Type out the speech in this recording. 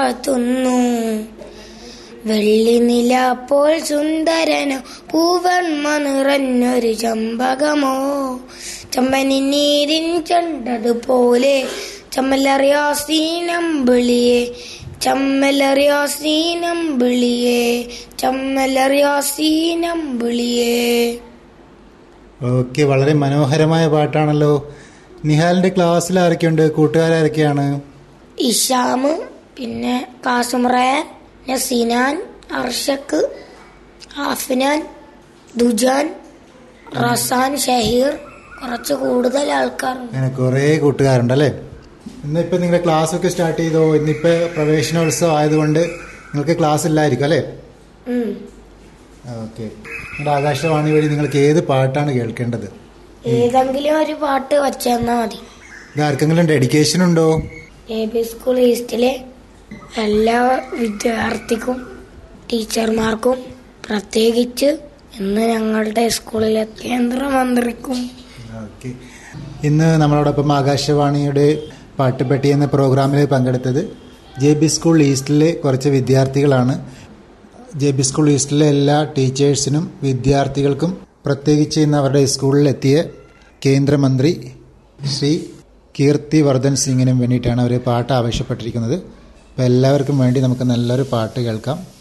വാഴ്ത്തുന്നു വെള്ളി നില പോൽ സുന്ദരനോ പൂവന്മ നിറഞ്ഞൊരു ചമ്പകമോ ചമ്മനി നീരിൻ ചെണ്ടതുപോലെ ചമ്മലറിയാസീനം വിളിയെ ചമ്മലറിയാസീനം വിളിയെ ചമ്മലറിയാസീനം വിളിയേ ഓക്കെ വളരെ മനോഹരമായ പാട്ടാണല്ലോ നിഹാലിന്റെ ക്ലാസ്സിൽ ആരൊക്കെയുണ്ട് കൂട്ടുകാരൊക്കെയാണ് ഇഷാമ് പിന്നെ കാസുമറയാൻ നസീനാൻ അർഷക്ക് ആഫിനാൻ ദുജാൻ റസാൻ ഷഹീർ കുറച്ച് കൂടുതൽ ആൾക്കാരുണ്ട് അങ്ങനെ കുറേ കൂട്ടുകാരുണ്ടല്ലേ ഇന്നിപ്പോ നിങ്ങളുടെ ക്ലാസ് ഒക്കെ സ്റ്റാർട്ട് ചെയ്തോ ഇന്നിപ്പോ പ്രവേശനോത്സവം ആയതുകൊണ്ട് നിങ്ങൾക്ക് ക്ലാസ് ഇല്ലായിരിക്കും അല്ലേ ഉം. ഓക്കെ നിങ്ങളുടെ ആകാശവാണി വഴി നിങ്ങൾക്ക് ഏത് പാട്ടാണ് കേൾക്കേണ്ടത് ഏതെങ്കിലും ഒരു പാട്ട് വച്ചെന്നാ മതി ഇത് ആർക്കെങ്കിലും ഡെഡിക്കേഷൻ ഉണ്ടോ എ ബി സ്കൂൾ ഈസ്റ്റിലെ എല്ലാ വിദ്യാർത്ഥിക്കും ടീച്ചർമാർക്കും പ്രത്യേകിച്ച് ഇന്ന് ഞങ്ങളുടെ സ്കൂളിലെ കേന്ദ്രമന്ത്രിക്കും ഓക്കെ ഇന്ന് നമ്മളോടൊപ്പം ആകാശവാണിയുടെ പാട്ടുപെട്ടി എന്ന പ്രോഗ്രാമിൽ പങ്കെടുത്തത് ജെ ബി സ്കൂൾ ഈസ്റ്റിലെ കുറച്ച് വിദ്യാർത്ഥികളാണ് ജെ ബി സ്കൂൾ ഈസ്റ്റിലെ എല്ലാ ടീച്ചേഴ്സിനും വിദ്യാർത്ഥികൾക്കും പ്രത്യേകിച്ച് ഇന്ന് അവരുടെ സ്കൂളിലെത്തിയ കേന്ദ്രമന്ത്രി ശ്രീ കീർത്തി വർദ്ധൻ സിംഗിനും വേണ്ടിയിട്ടാണ് അവർ പാട്ട് ആവശ്യപ്പെട്ടിരിക്കുന്നത് അപ്പോൾ എല്ലാവർക്കും വേണ്ടി നമുക്ക് നല്ലൊരു പാട്ട് കേൾക്കാം